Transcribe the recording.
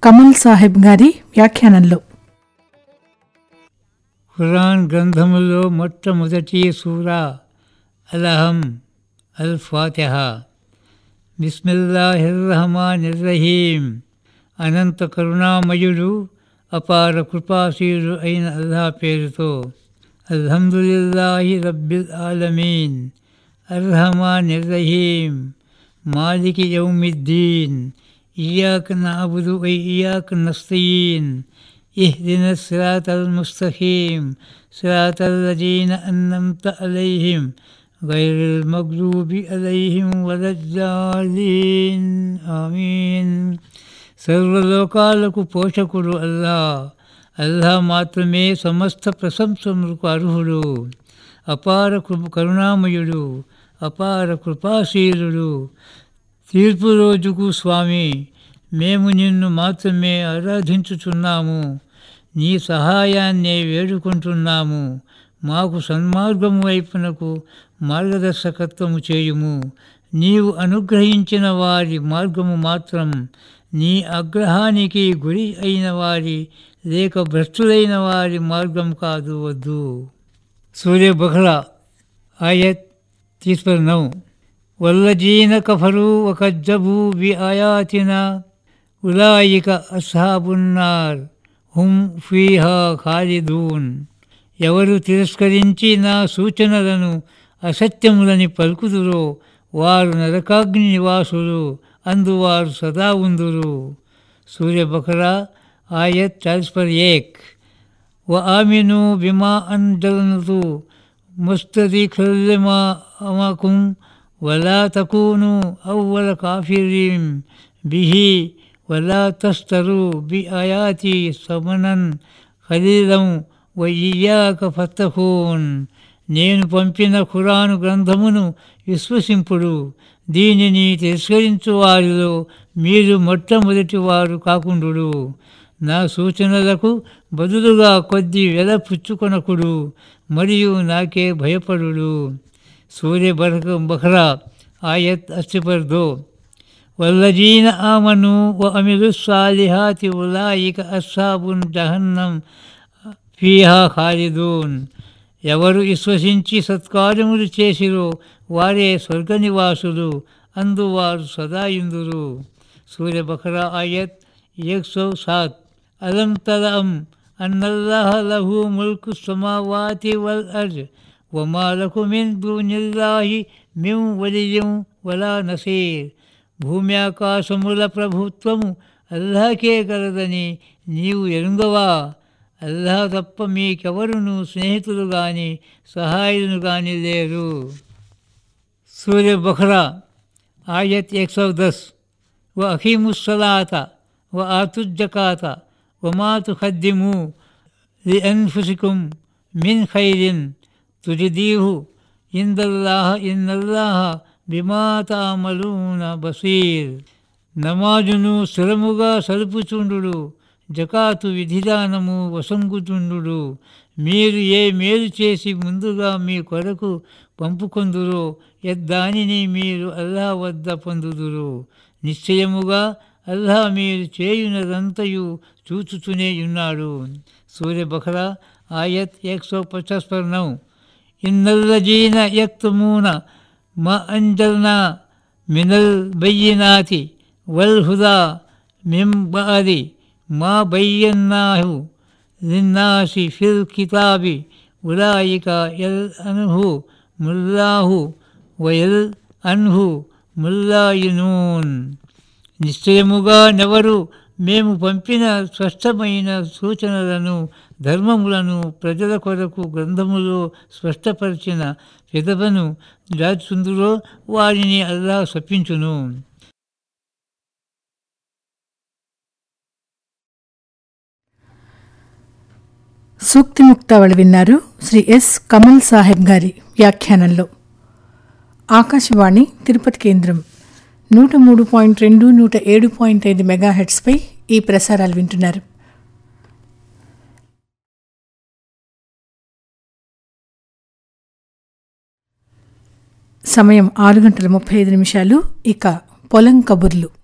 కమల్ సాహెబ్ గారి వ్యాఖ్యానంలో ఖురాన్ గ్రంథములో మొట్టమొదటి సూరా అలహం అల్ ఫాతిహ బిస్మిల్లాహిర్రహమానిర్రహీం అనంత కరుణామయుడు అపార కృపాశీలు అయిన అల్లా పేరుతో అల్హమ్దులిల్లాహి రబ్బిల్ ఆలమీన్ అర్రహమానిర్రహీం మాలికి యౌమిద్దీన్ ఇయాక నాబుదు వై ఇయాక నస్తయీన్ اهدنا الصراط المستقيم صراط الذين أنمت عليهم غير المغضوب عليهم ولا الضالين آمين సర్వలోకాలకు పోషకుడు అల్లా అల్లా మాత్రమే సమస్త ప్రశంసములకు అర్హుడు అపార కృప కరుణామయుడు అపార కృపాశీలుడు తీర్పు రోజుకు స్వామి మేము నిన్ను మాత్రమే ఆరాధించుచున్నాము నీ సహాయాన్నే వేడుకుంటున్నాము మాకు సన్మార్గము వైపునకు మార్గదర్శకత్వము చేయుము నీవు అనుగ్రహించిన వారి మార్గము మాత్రం నీ అగ్రహానికి గురి అయిన వారి లేక భ్రష్టులైన వారి మార్గం కాదు వద్దు సూర్య బహ్రా ఆయత్ తీసుకున్నాం والذين كفروا وكذبوا بآياتنا أولئك أصحاب النار హుం ఫీహా ఖాలిదూన్ ఎవరు తిరస్కరించి నా సూచనలను అసత్యములని పలుకుదురో వారు నరకాగ్ని నివాసులు అందువారు సదా ఉందురు సూర్యబకరా ఆయత్ చాలీస్ పర్ ఏక్ వ ఆమిను బిమా అంజలనతు ముస్తదిఖల్లిమా అమకుం ولا تكونوا أول كافرين به ولا تشتروا بآياتي ثمنا قليلا وإياك فاتقون నేను పంపిన ఖురాను గ్రంథమును విశ్వసింపుడు దీనిని తిరస్కరించు వారిలో మీరు మొట్టమొదటి వారు కాకుండుడు నా సూచనలకు బదులుగా కొద్ది వెల పుచ్చుకొనకుడు మరియు నాకే భయపడుడు సూర్య బరక బఖరా ఆయత్ अस्सी पर दो والذين آمنوا وعملوا الصالحات أولئك أصحاب جهنم ఫీహా ఖాలిదూన్ ఎవరు విశ్వసించి సత్కార్యములు చేసిరో వారే స్వర్గ నివాసులు అందువారు సదా ఇందురు సూర్య బఖరా ఆయత్ ఏక్ సో సాత్ అలం తలం అన్నల్లాహ లహు ముల్కు సమావాతి వల్ అర్జ్ వమా లకు మిన్ దూనిల్లాహి మిం వలియం వలా నసీర్ భూమి ఆకాశముల ప్రభుత్వము అల్లాకే కలదని నీవు ఎరుంగవా అల్లా తప్ప మీకెవరును స్నేహితులు కానీ సహాయులు కానీ లేరు సూర్య బఖరా ఆయత్ ఎక్ సౌ దస్ వ అఖీముస్సలాత వ ఆతుజ్జకాత వమాతు ఖద్దిము లి అన్ఫుసికుం మిన్ ఖైరిన్ తుజిదీహు ఇందల్లాహ ఇన్నల్లాహ బిమా తామలూన బసీర్ నమాజును స్థిరముగా సలుపుచుండు జకాతు విధిదానము వసంగుచుండు మీరు ఏ మేలు చేసి ముందుగా మీ కొరకు పంపుకొందురో ఎద్దానిని మీరు అల్లా వద్ద పొందుదురు నిశ్చయముగా అల్లా మీరు చేయునదంతయు చూచుతూనే ఉన్నాడు సూర్య బఖరా ఆయత్ ఎక్ సో పచాస్ పర్ నౌ ఇన్నల్లజీన యక్తుమూన మా అంజల్నా మినల్ బయ్యినాతి వల్ హుదా మిం బాది మా బయ్యన్నాహు లిన్నాసి ఫిల్ కితాబి ఉలాయిక ఎల్ అన్హు ముల్లాహు వయల్ అన్హు ముల్లాయినూన్ నిశ్చయముగా నెవరు మేము పంపిన స్పష్టమైన సూచనలను ధర్మములను ప్రజల కొరకు గ్రంథములో స్పష్టపరిచిన పెదవను దాచుందురో వారిని అల్లా శపించును సూక్తి ముక్తావళి విన్నారు శ్రీ ఎస్ కమల్ సాహెబ్ గారి వ్యాఖ్యానంలో ఆకాశవాణి తిరుపతి కేంద్రం నూట మూడు పాయింట్ రెండు నూట ఏడు పాయింట్ ఐదు మెగాహెట్స్పై ఈ ప్రసారాలు వింటున్నారు సమయం ఆరు గంటల ముప్పై ఐదు నిమిషాలు ఇక పొలం కబుర్లు